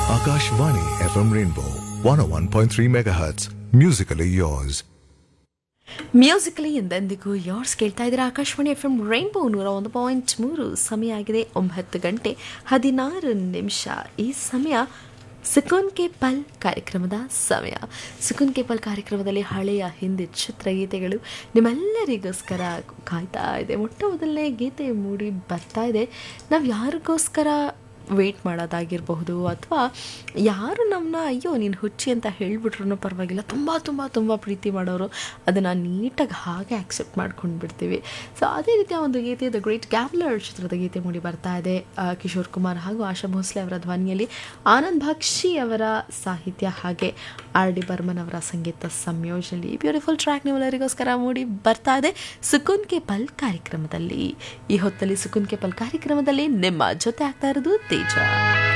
Akashvani FM Rainbow 101.3 MHz. Musically yours. Musically ಎಂದೆಂದಿಗೂ yours ಕೇಳ್ತಾ ಇದ್ದೀರಾ ಆಕಾಶವಾಣಿ ಎಫ್ ಎಂ ರೈನ್ಬೋ ನೂರ ಒಂದು ಪಾಯಿಂಟ್ ಮೂರು ಸಮಯ ಆಗಿದೆ ಒಂಬತ್ತು ಗಂಟೆ ಹದಿನಾರು ನಿಮಿಷ ಈ ಸಮಯ ಸುಕೂನ್ ಕೆ ಪಲ್ ಕಾರ್ಯಕ್ರಮದ ಸಮಯ ಸುಕೂನ್ ಕೆ ಪಲ್ ಕಾರ್ಯಕ್ರಮದಲ್ಲಿ ಹಳೆಯ ಹಿಂದಿ ಚಿತ್ರಗೀತೆಗಳು ನಿಮ್ಮೆಲ್ಲರಿಗೋಸ್ಕರ ಕಾಯ್ತಾ ಇದೆ ಮೊಟ್ಟ ಮೊದಲನೇ ಗೀತೆ ಮೂಡಿ ಬರ್ತಾ ಇದೆ ನಾವು ಯಾರಿಗೋಸ್ಕರ ವೇಟ್ ಮಾಡೋದಾಗಿರಬಹುದು ಅಥವಾ ಯಾರು ನಮ್ಮನ್ನ ಅಯ್ಯೋ ನೀನು ಹುಚ್ಚಿ ಅಂತ ಹೇಳಿಬಿಟ್ರು ಪರವಾಗಿಲ್ಲ ತುಂಬ ತುಂಬ ತುಂಬ ಪ್ರೀತಿ ಮಾಡೋರು ಅದನ್ನು ನೀಟಾಗಿ ಹಾಗೆ ಆಕ್ಸೆಪ್ಟ್ ಮಾಡ್ಕೊಂಡು ಬಿಡ್ತೀವಿ ಸೊ ಅದೇ ರೀತಿಯ ಒಂದು ಗೀತೆ ದ ಗ್ರೇಟ್ ಗ್ಯಾಮ್ಲರ್ ಚಿತ್ರದ ಗೀತೆ ಮೂಡಿ ಬರ್ತಾ ಇದೆ ಆ, ಕಿಶೋರ್ ಕುಮಾರ್ ಹಾಗೂ ಆಶಾ ಭೋಸ್ಲೆ ಅವರ ಧ್ವನಿಯಲ್ಲಿ ಆನಂದ್ ಭಕ್ಷಿ ಅವರ ಸಾಹಿತ್ಯ ಹಾಗೆ ಆರ್ ಡಿ ಬರ್ಮನ್ ಅವರ ಸಂಗೀತ ಸಂಯೋಜನೆಯಲ್ಲಿ ಬ್ಯೂಟಿಫುಲ್ ಟ್ರ್ಯಾಕ್ ನಿಮ್ಮೆಲ್ಲರಿಗೋಸ್ಕರ ಮೂಡಿ ಬರ್ತಾ ಇದೆ ಸುಕುನ್ ಕೆ ಪಲ್ ಕಾರ್ಯಕ್ರಮದಲ್ಲಿ ಈ ಹೊತ್ತಲ್ಲಿ ಸುಕುನ್ ಕೆ ಪಲ್ ಕಾರ್ಯಕ್ರಮದಲ್ಲಿ ನಿಮ್ಮ ಜೊತೆ ಆಗ್ತಾ ಇರೋದು ತೇಜ